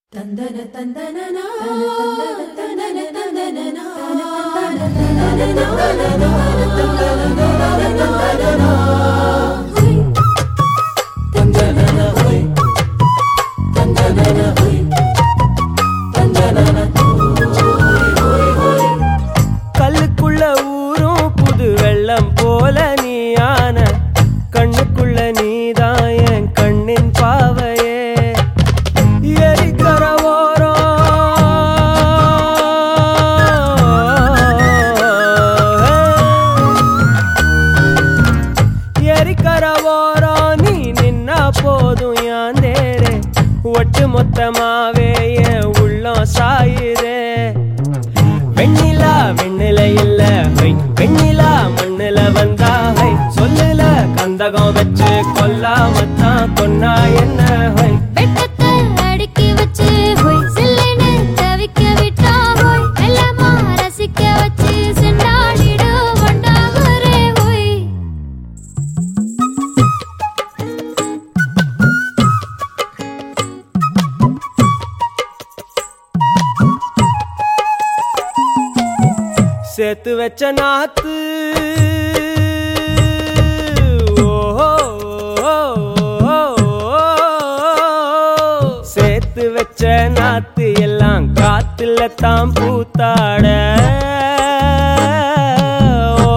தந்தன தந்தனனா தந்தன தந்தனனா கல்லுக்குள்ள ஊரும் புது வெள்ளம் போல நீயான கண்ணுக்குள்ள நீதான் என் கண்ணின் பாவையே எரிக்கர எரிக்கர ஓரம் நீ நின்னா போதும் யாந்தேரே ஒட்டு மொத்தமாவே என் உள்ளம் சாயுதே வெண்ணிலா வெண்ணில இல்ல ஹை வெண்ணிலா மண்ணுல வந்தா ஹை சொல்லுல கந்தகம் வச்சு கொல்லாமத்தான் கொன்னா என்ன ஹை வெட்டத்தை அடுக்கி வச்சு ஹோய் சில்லுன்னு தவிக்க விட்டா ஹோய் எல்லாமா ரசிக்க வச்சு செண்டாடிடு வண்டாகுரே ஹோய் சேர்த்து வச்ச நாத்து ஓஹோ, சேர்த்து வச்ச நாத்து எல்லாம் காத்துல தான் பூத்தாட ஓ,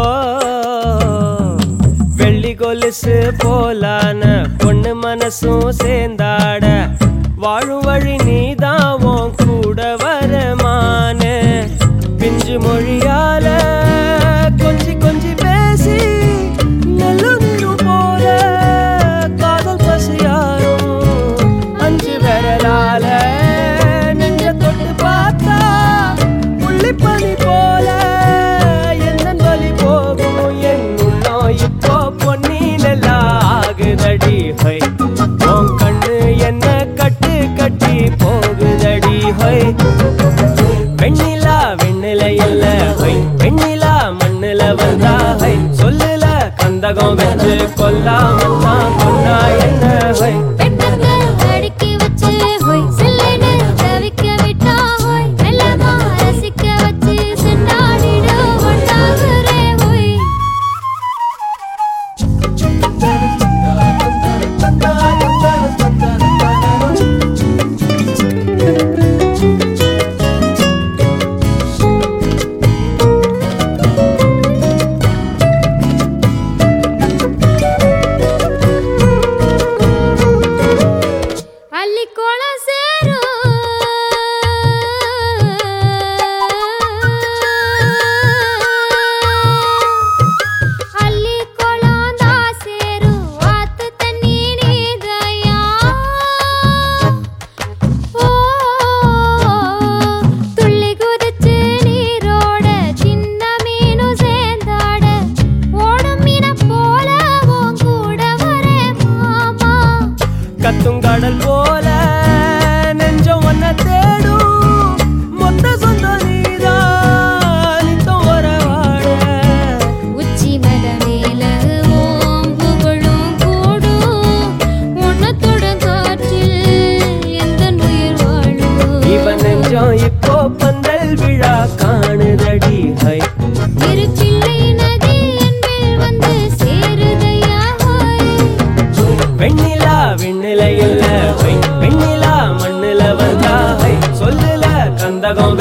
வெள்ளி கொலுசு போலான பொண்ணு மனசும் சேர்ந்தாட வாழும் வழி நீதான் உன் கூட வரமான பிஞ்சு மொழியால கொஞ்சி கொஞ்சி பேசி நல்லுரு போல காதல் பசியாரும் அஞ்சு விரலால நெஞ்ச தொட்டு பார்த்தா புள்ளிப்பனி போல என்ன வலி போகும் என் உள்ளம் இப்போ பொன்னிலெல்லாம் ஆகுதடி ஹை உன் கண்ணு என்ன கட்டு கட்டி போகுதடி ஹை வெண்ணிலா வெண்ணில இல்ல ஹை வெண்ணிலா மண்ணுல வந்தா ஹை சொல்லுல கந்தகம் வச்சு கொல்லாமத்தான் கொன்னா என்ன ஹை வெட்டத்தை அடுக்கி வச்சு ஹோய் சில்லுன்னு தவிக்க விட்டா ஹோய் எல்லாமா ரசிக்க வச்சு செண்டாடிடு வண்டாகுரே ஹோய் அள்ளிக்கோளம் சேரும் அள்ளிக்கோளம் தான் சேரும் ஆத்து தண்ணி நீதையா ஓ துள்ளி குதிச்சு நீரோட சின்ன மீனும் சேர்ந்தாட ஓடும் மீன போல உன் கூட வரே மாமா கத்தும் கடல் போல நெஞ்சம் ஒன்ன தேடும் மொத்த சொந்தம் நீதான் நித்தம் வரவாட உச்சி மத மேல ஓம் புகழும் கூடும் உன்னத்துடன் காற்றில் எந்த உயிர் வாழும் இவன் நெஞ்சம் இப்போ பந்தல் விழா காணுதடி ஹை இரு பிள்ளை நதி என்பில் வந்து சேருதையா ஹோய் வெண்ணிலா வெண்ணில இல்ல ஹை வெண்ணிலா மண்ணுல வந்தா ஹை சொல்லுல கந்தகம்